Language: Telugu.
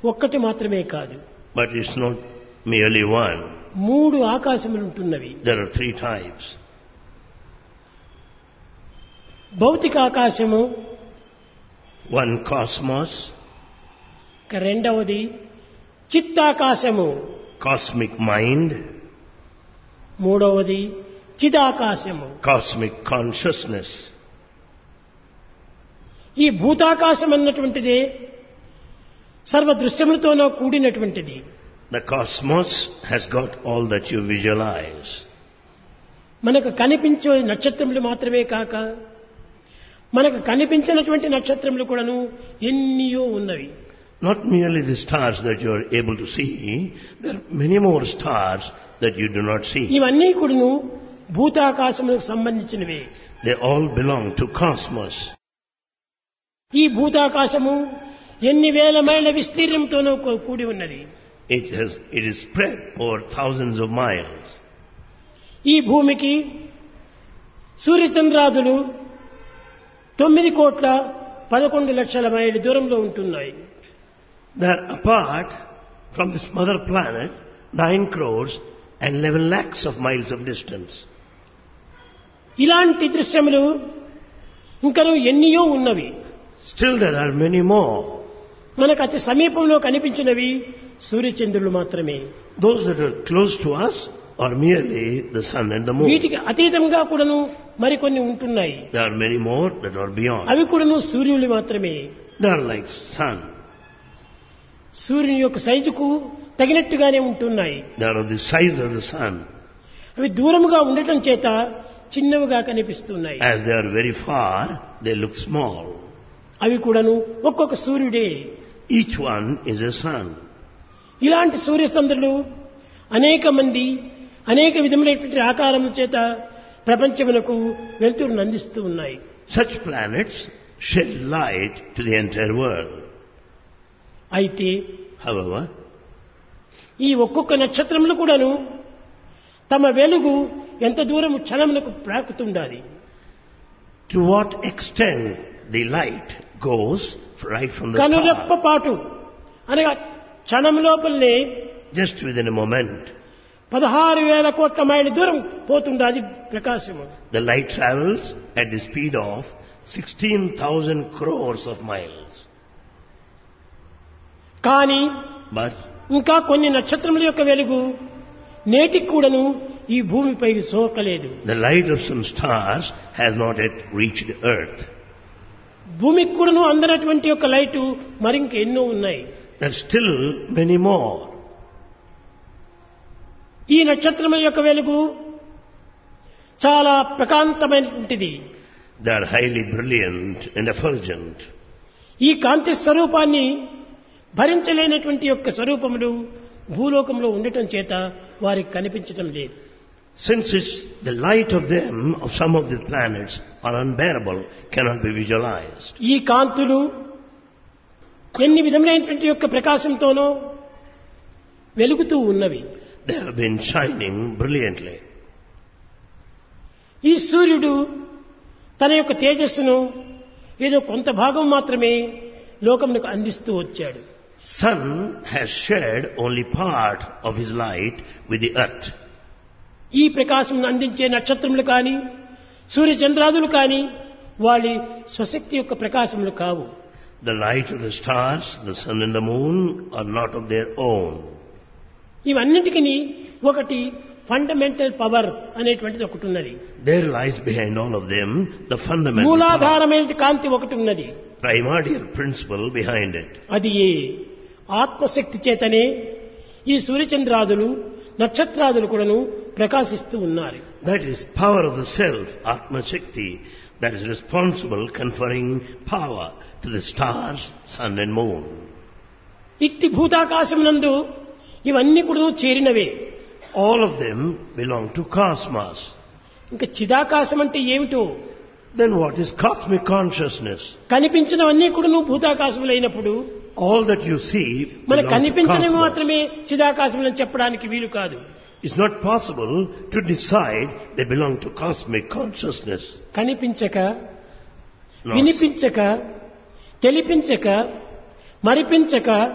ఒక్కటి మాత్రమే కాదు But it's not merely one. మూడు ఆకాశములు ఉంటున్నవి There are three types. భౌతిక ఆకాశము One cosmos, ఇక రెండవది చిత్తాకాశము cosmic mind, మూడవది చిదాకాశము cosmic consciousness. ఈ భూతాకాశం అన్నటువంటిదే సర్వ దృశ్యములతోనో కూడినటువంటిది The cosmos has got all that you visualize. మనకు కనిపించే నక్షత్రములు మాత్రమే కాక మనకు కనిపించినటువంటి నక్షత్రములు కూడాను ఎన్నియో ఉన్నవి Not merely the stars that you are able to see, there are many more stars that you do not see. ఇవన్నీ కూడాను భూతాకాశములకు సంబంధించినవే They all belong to cosmos. ఈ భూతాకాశము ఎన్ని వేల మైళ్ళ విస్తీర్ణంతోనూ కూ- కూడి ఉన్నది It has, it is spread over thousands of miles. ఈ భూమికి సూర్యచంద్రాదులు తొమ్మిది కోట్ల పదకొండు లక్షల మైళ్ళ దూరంలో ఉంటున్నాయి They are apart from this mother planet, 9 crores and 11 lakhs of miles of distance. ఇలాంటి దృశ్యములు ఇంకను ఎన్నియో ఉన్నవి Still there are many more. మనకు అతి సమీపంలో కనిపించినవి సూర్యచంద్రులు మాత్రమే Those that are close to us are merely the sun and the moon. వీటికి అతీతంగా కూడాను మరికొన్ని ఉంటున్నాయి There are many more that are beyond. అవి కూడాను సూర్యులు మాత్రమే They are like sun. సూర్యుని యొక్క సైజుకు తగినట్టుగానే ఉంటున్నాయి They are of the size of the sun. అవి దూరముగా ఉండటం చేత చిన్నవిగా కనిపిస్తున్నాయి As they are very far, they look small. అవి కూడాను ఒక్కొక్క సూర్యుడే Each one is a sun. ఇలాంటి సూర్యచంద్రులు అనేక మంది అనేక విధములైనటువంటి ఆకారముల చేత ప్రపంచమునకు వెలుతురును అందిస్తూ ఉన్నాయి Such planets shed light to the entire world. అయితే However, ఈ ఒక్కొక్క నక్షత్రములు కూడాను తమ వెలుగు ఎంత దూరం క్షణమునకు ప్రాకుతుండాలి to what extent the light goes right from the కనురెప్ప star, పాటు అనగా క్షణం లోపలనే just within a moment, పదహారు వేల కోట్ల మైళ్ళ దూరం పోతుండాలి ప్రకాశము the light travels at the speed of 16,000 crores of miles. కానీ But ఇంకా కొన్ని నక్షత్రముల యొక్క వెలుగు నేటికి కూడాను ఈ భూమిపై సోకలేదు the light of some stars has not yet reached earth. భూమికి కూడాను అందనటువంటి యొక్క లైటు మరింక ఎన్నో ఉన్నాయి There are still many more. ఈ నక్షత్రముల యొక్క వెలుగు చాలా ప్రకాంతమైనటువంటిది They are highly brilliant and effulgent. ఈ కాంతి స్వరూపాన్ని భరించలేనటువంటి యొక్క స్వరూపములు భూలోకంలో ఉండటం చేత వారికి కనిపించటం లేదు Since it's the light of them, of some of the planets, are unbearable, cannot be visualized. ఈ కాంతులు ఎన్ని విధములైనటువంటి యొక్క ప్రకాశంతోనో వెలుగుతూ ఉన్నవి They have been shining brilliantly. ఈ సూర్యుడు తన యొక్క తేజస్సును ఏదో కొంత భాగం మాత్రమే లోకమునకు అందిస్తూ వచ్చాడు Sun has shared only part of his light with the earth. ఈ ప్రకాశం అందించే నక్షత్రములు కానీ సూర్యచంద్రాదులు కానీ వాళ్ళ స్వశక్తి యొక్క ప్రకాశములు కావు The light of the stars, the sun and the moon are not of their own. ఇవన్నిటికీ ఒకటి ఫండమెంటల్ పవర్ అనేటువంటిది ఒకటి ఉన్నది There lies behind all of them the fundamental power, మూలాధారమైన కాంతి ఒకటి ఉన్నది primordial principle behind it. అది ఏ ఆత్మశక్తి చేతనే ఈ సూర్యచంద్రాదులు నక్షత్రాదులు కూడాను ప్రకాశిస్తూ ఉన్నారు That is power of the self, Atma Shakti, that is responsible conferring power to the stars, sun and moon. ఇట్టి భూతాకాశమునందు ఇవన్నీ కూడా చేరినవే All of them belong to cosmos. ఇంకా చిదాకాశం అంటే ఏమిటో Then what is cosmic consciousness? కనిపించినవన్నీ కూడా భూతాకాశములైనప్పుడు All that you see మనకు belong to కనిపించినవి cosmos. మాత్రమే చిదాకాశములని చెప్పడానికి వీలు కాదు It's not possible to decide they belong to cosmic consciousness. కనిపించక No. వినిపించక తెలిపించక మరిపించక